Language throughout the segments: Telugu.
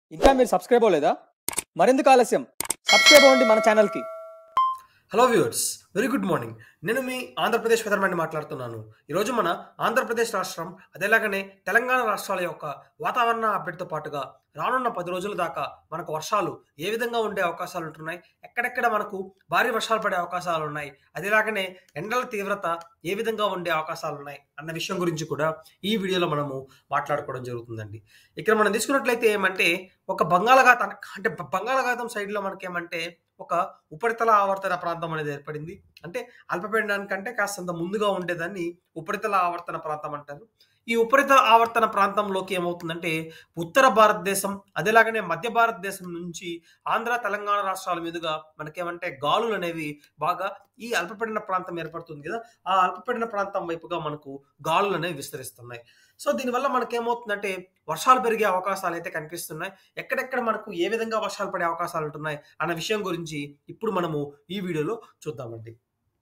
ఇంకా మీరు సబ్స్క్రైబ్ అవ్వలేదా మరెందుకు ఆలస్యం సబ్స్క్రైబ్ అవ్వండి మన ఛానల్కి hello viewers very good morning నేను మీ ఆంధ్రప్రదేశ్ వెదర్మని మాట్లాడుతున్నాను ఈరోజు మన ఆంధ్రప్రదేశ్ రాష్ట్రం అదేలాగానే తెలంగాణ రాష్ట్రాల యొక్క వాతావరణ అప్డేట్తో పాటుగా రానున్న పది రోజుల దాకా మనకు వర్షాలు ఏ విధంగా ఉండే అవకాశాలు ఉంటున్నాయి ఎక్కడెక్కడ మనకు భారీ వర్షాలు పడే అవకాశాలు ఉన్నాయి అదేలాగానే ఎండల తీవ్రత ఏ విధంగా ఉండే అవకాశాలు ఉన్నాయి అన్న విషయం గురించి కూడా ఈ వీడియోలో మనము మాట్లాడుకోవడం జరుగుతుందండి ఇక్కడ మనం తీసుకున్నట్లయితే ఏమంటే ఒక బంగాళాఖాతం అంటే బంగాళాఖాతం సైడ్లో మనకేమంటే ఒక ఉపరితల ఆవర్తన ప్రాంతం అనేది ఏర్పడింది అంటే అల్పపీడనానికంటే కాస్తంత ముందుగా ఉండేదాన్ని ఉపరితల ఆవర్తన ప్రాంతం అంటారు ఈ ఉపరితల ఆవర్తన ప్రాంతంలోకి ఏమవుతుందంటే ఉత్తర భారతదేశం అదేలాగానే మధ్య భారతదేశం నుంచి ఆంధ్ర తెలంగాణ రాష్ట్రాల మీదుగా మనకేమంటే గాలులు అనేవి బాగా ఈ అల్పపీడన ప్రాంతం ఏర్పడుతుంది కదా ఆ అల్పపీడన ప్రాంతం వైపుగా మనకు గాలులు అనేవి విస్తరిస్తున్నాయి సో దీనివల్ల మనకేమవుతుందంటే వర్షాలు పెరిగే అవకాశాలు అయితే కనిపిస్తున్నాయి ఎక్కడెక్కడ మనకు ఏ విధంగా వర్షాలు పడే అవకాశాలు ఉంటున్నాయి అన్న విషయం గురించి ఇప్పుడు మనము ఈ వీడియోలో చూద్దామండి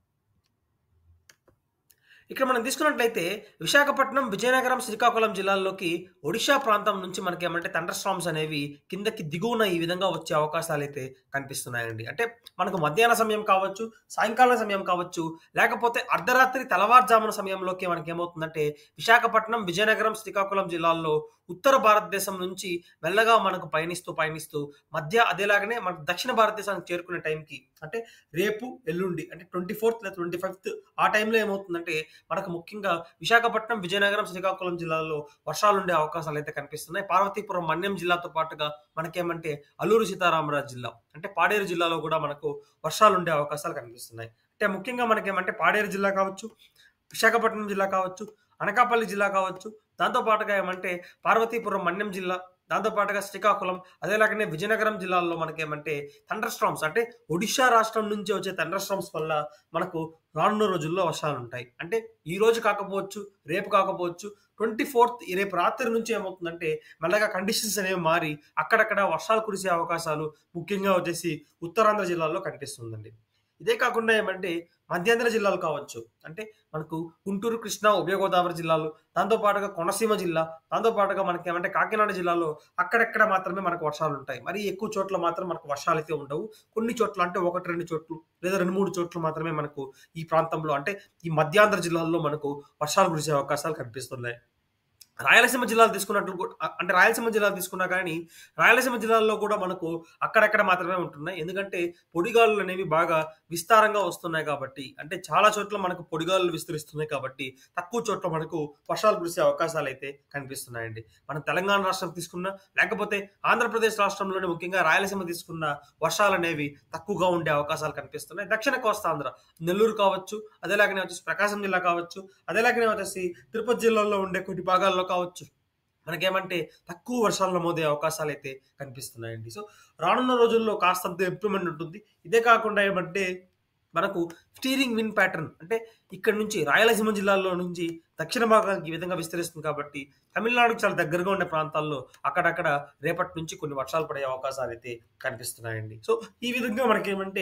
ఇక్కడ మనం తీసుకున్నట్లయితే విశాఖపట్నం విజయనగరం శ్రీకాకుళం జిల్లాల్లోకి ఒడిషా ప్రాంతం నుంచి మనకి ఏమంటే థండర్ స్టామ్స్ అనేవి కిందకి దిగువన ఈ విధంగా వచ్చే అవకాశాలు అయితే కనిపిస్తున్నాయండి అంటే మనకు మధ్యాహ్న సమయం కావచ్చు సాయంకాలం సమయం కావచ్చు లేకపోతే అర్ధరాత్రి తెల్లవారుజామున సమయంలోకి మనకి ఏమవుతుందంటే విశాఖపట్నం విజయనగరం శ్రీకాకుళం జిల్లాల్లో ఉత్తర భారతదేశం నుంచి మెల్లగా మనకు పయనిస్తూ పయనిస్తూ మధ్య అదేలాగానే మనకు దక్షిణ భారతదేశానికి చేరుకునే టైంకి అంటే రేపు ఎల్లుండి అంటే ట్వంటీ ఫోర్త్ లేదా ట్వంటీ ఫిఫ్త్ ఆ టైంలో ఏమవుతుందంటే మనకు ముఖ్యంగా విశాఖపట్నం విజయనగరం శ్రీకాకుళం జిల్లాల్లో వర్షాలు ఉండే అవకాశాలు అయితే కనిపిస్తున్నాయి పార్వతీపురం మన్యం జిల్లాతో పాటుగా మనకేమంటే అల్లూరు సీతారామరాజు జిల్లా అంటే పాడేరు జిల్లాలో కూడా మనకు వర్షాలు ఉండే అవకాశాలు కనిపిస్తున్నాయి అంటే ముఖ్యంగా మనకేమంటే పాడేరు జిల్లా కావచ్చు విశాఖపట్నం జిల్లా కావచ్చు అనకాపల్లి జిల్లా కావచ్చు దాంతో పాటుగా ఏమంటే పార్వతీపురం మన్యం జిల్లా దాంతో పాటుగా శ్రీకాకుళం అదేలాగానే విజయనగరం జిల్లాల్లో మనకేమంటే థండర్ స్ట్రామ్స్ అంటే ఒడిషా రాష్ట్రం నుంచి వచ్చే థండర్ స్ట్రామ్స్ వల్ల మనకు రానున్న రోజుల్లో వర్షాలు ఉంటాయి అంటే ఈ రోజు కాకపోవచ్చు రేపు కాకపోవచ్చు ట్వంటీ ఫోర్త్ రేపు రాత్రి నుంచి ఏమవుతుందంటే మెల్లగా కండిషన్స్ అనేవి మారి అక్కడక్కడ వర్షాలు కురిసే అవకాశాలు ముఖ్యంగా వచ్చేసి ఉత్తరాంధ్ర జిల్లాల్లో కనిపిస్తుందండి ఇదే కాకుండా ఏమంటే మధ్యాంధ్ర జిల్లాలు కావచ్చు అంటే మనకు గుంటూరు కృష్ణా ఉభయ గోదావరి జిల్లాలు దాంతో పాటుగా కోనసీమ జిల్లా దాంతో పాటుగా మనకి ఏమంటే కాకినాడ జిల్లాలో అక్కడెక్కడ మాత్రమే మనకు వర్షాలు ఉంటాయి మరి ఎక్కువ చోట్ల మాత్రం మనకు వర్షాలు అయితే ఉండవు కొన్ని చోట్ల అంటే ఒకటి రెండు చోట్లు లేదా రెండు మూడు చోట్ల మాత్రమే మనకు ఈ ప్రాంతంలో అంటే ఈ మధ్యాంధ్ర జిల్లాల్లో మనకు వర్షాలు కురిసే అవకాశాలు కనిపిస్తున్నాయి రాయలసీమ జిల్లాలు తీసుకున్నట్లు కూడా అంటే రాయలసీమ జిల్లాలు తీసుకున్నా కానీ రాయలసీమ జిల్లాల్లో కూడా మనకు అక్కడక్కడ మాత్రమే ఉంటున్నాయి ఎందుకంటే పొడిగాలులు అనేవి బాగా విస్తారంగా వస్తున్నాయి కాబట్టి అంటే చాలా చోట్ల మనకు పొడిగాలులు విస్తరిస్తున్నాయి కాబట్టి తక్కువ చోట్ల మనకు వర్షాలు కురిసే అవకాశాలు అయితే కనిపిస్తున్నాయండి మనం తెలంగాణ రాష్ట్రం తీసుకున్నా లేకపోతే ఆంధ్రప్రదేశ్ రాష్ట్రంలోనే ముఖ్యంగా రాయలసీమ తీసుకున్న వర్షాలు అనేవి తక్కువగా ఉండే అవకాశాలు కనిపిస్తున్నాయి దక్షిణ కోస్తాంధ్ర నెల్లూరు కావచ్చు అదేలాగానే వచ్చేసి ప్రకాశం జిల్లా కావచ్చు అదేలాగానే వచ్చేసి తిరుపతి జిల్లాలో ఉండే కొన్ని భాగాల్లో కావచ్చు మనకేమంటే తక్కువ వర్షాలు నమోదే అవకాశాలు అయితే కనిపిస్తున్నాయండి సో రానున్న రోజుల్లో కాస్తంత ఇంప్రూవ్మెంట్ ఉంటుంది ఇదే కాకుండా ఏమంటే మనకు స్టీరింగ్ విన్ ప్యాటర్న్ అంటే ఇక్కడ నుంచి రాయలసీమ జిల్లాలో నుంచి దక్షిణ భాగానికి ఈ విధంగా విస్తరిస్తుంది కాబట్టి తమిళనాడుకు చాలా దగ్గరగా ఉండే ప్రాంతాల్లో అక్కడక్కడ రేపటి నుంచి కొన్ని వర్షాలు పడే అవకాశాలు అయితే కనిపిస్తున్నాయండి సో ఈ విధంగా మనకేమంటే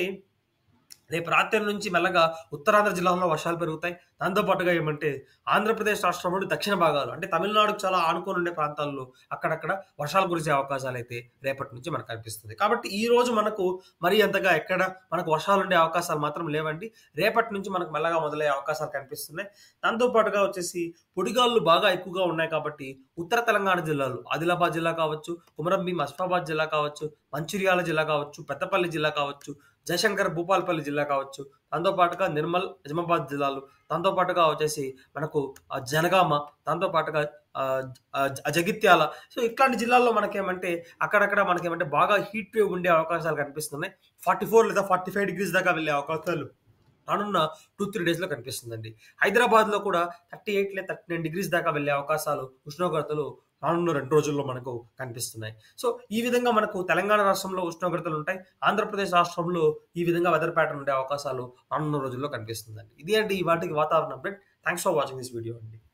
రేపు రాత్రి నుంచి మెల్లగా ఉత్తరాంధ్ర జిల్లాలో వర్షాలు పెరుగుతాయి దాంతోపాటుగా ఏమంటే ఆంధ్రప్రదేశ్ రాష్ట్రంలోని దక్షిణ భాగాలు అంటే తమిళనాడుకు చాలా ఆనుకొని ఉండే ప్రాంతాల్లో అక్కడక్కడ వర్షాలు కురిసే అవకాశాలు అయితే రేపటి నుంచి మనకు కనిపిస్తుంది కాబట్టి ఈ రోజు మనకు మరీ అంతగా ఎక్కడ మనకు వర్షాలు ఉండే అవకాశాలు మాత్రం లేవండి రేపటి నుంచి మనకు మెల్లగా మొదలయ్యే అవకాశాలు కనిపిస్తున్నాయి దాంతోపాటుగా వచ్చేసి పొడిగాళ్ళు బాగా ఎక్కువగా ఉన్నాయి కాబట్టి ఉత్తర తెలంగాణ జిల్లాలు ఆదిలాబాద్ జిల్లా కావచ్చు కుమరంభీం అస్ఫాబాద్ జిల్లా కావచ్చు మంచిర్యాల జిల్లా కావచ్చు పెద్దపల్లి జిల్లా కావచ్చు జయశంకర్ భూపాలపల్లి జిల్లా కావచ్చు దాంతోపాటుగా నిర్మల్ నిజామాబాద్ జిల్లాలు దాంతోపాటుగా వచ్చేసి మనకు ఆ, జనగామ దాంతోపాటుగా ఆ, ఆ, జగిత్యాల సో ఇట్లాంటి జిల్లాల్లో మనకేమంటే అక్కడక్కడ మనకేమంటే బాగా హీట్ వేవ్ ఉండే అవకాశాలు కనిపిస్తున్నాయి ఫార్టీ ఫోర్ లేదా ఫార్టీ ఫైవ్ డిగ్రీస్ దాకా వెళ్ళే అవకాశాలు రానున్న టూ త్రీ డేస్లో కనిపిస్తుందండి హైదరాబాద్లో కూడా థర్టీ ఎయిట్ లేదా థర్టీ నైన్ డిగ్రీస్ దాకా వెళ్ళే అవకాశాలు ఉష్ణోగ్రతలు రానున్న రెండు రోజుల్లో మనకు కనిపిస్తున్నాయి సో ఈ విధంగా మనకు తెలంగాణ రాష్ట్రంలో ఉష్ణోగ్రతలు ఉంటాయి ఆంధ్రప్రదేశ్ రాష్ట్రంలో ఈ విధంగా వెదర్ ప్యాటర్న్ ఉండే అవకాశాలు రానున్న రోజుల్లో కనిపిస్తుందండి ఇది అంటే ఈ వాటికి వాతావరణ update thanks for watching this video అండి